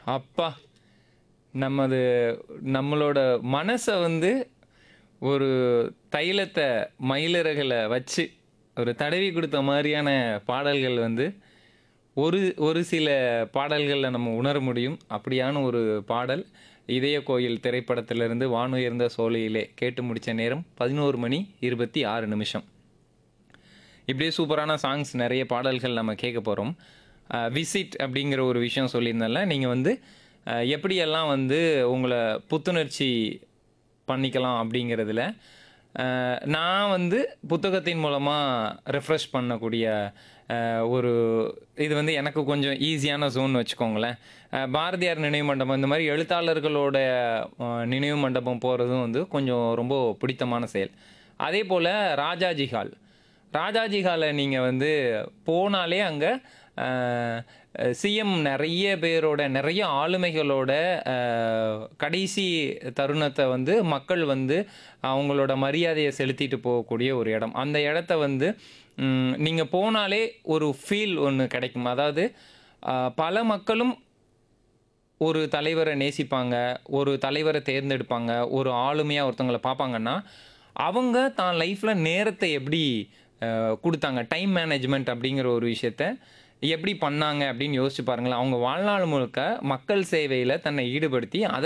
அப்பா! நமது நம்மளோட மனச வந்து ஒரு தைலத்த மயிலிறகுல வச்சு, ஒரு தடவி குடுத்த மாரியான பாடல்கள் வந்து, ஒரு ஒரு சில பாடல்கள்ல நம்ம உணர முடியும். அப்படியான ஒரு பாடல், இதய கோயில் திரைப்படத்திலிருந்து "வானுயர்ந்த சோலையிலே" கேட்டு முடிச்ச நேரம் 11 மணி 26 நிமிஷம். இப்படியே சூப்பரான சாங்ஸ் நெறைய பாடல்கள் நம்ம கேட்க போறோம். அ விசிட் அப்படிங்கிற ஒரு விஷயம் சொல்லியிருந்தேன்ல, நீங்க வந்து அ எப்படியெல்லாம் வந்து உங்கள புத்துணர்ச்சி பண்ணிக்கலாம் அப்படிங்கிறதுல, அ நான் வந்து புத்தகத்தின் மூலமா ரெஃப்ரெஷ் பண்ணக்கூடிய அ ஒரு இது வந்து எனக்கு கொஞ்சம் ஈஸியான ஜோன் வச்சுக்கோங்களேன். அ பாரதியார் நினைவு மண்டபம் இந்த மாரி எழுத்தாளர்களோட அ நினைவு மண்டபம் போறதும் வந்து கொஞ்சம் ரொம்ப பிடித்தமான செயல். அதேபோல ராஜாஜி ஹால். ராஜாஜி ஹால நீங்க வந்து போனாலே அங்க அ சிஎம் நெறைய பேரோட, நெறைய ஆளுமைகளோட அ கடைசி தருணத்த வந்து மக்கள் வந்து அவங்களோட மரியாதைய செலுத்திட்டு போகக்கூடிய ஒரு இடம். அந்த இடத்த வந்து ம் நீங்க போனாலே ஒரு ஃபீல் ஒண்ணு கிடைக்கும். அதாவது அ பல மக்களும் ஒரு தலைவர நேசிப்பாங்க. ஒரு தலைவர தேர்ந்தெடுப்பாங்க. ஒரு ஆளுமையா ஒருத்தவங்கள பார்ப்பாங்கன்னா, அவங்க தான் லைஃப்ல நேரத்த எப்படி அ குடுத்தாங்க. டைம் மேனேஜ்மென்ட் அப்படிங்கிற ஒரு விஷயத்த எப்படி பண்ணாங்க அப்படின்னு யோசிச்சு பாருங்களேன். அவங்க வாழ்நாள் முழுக்க மக்கள் சேவையில தன்னை ஈடுபடுத்தி, அத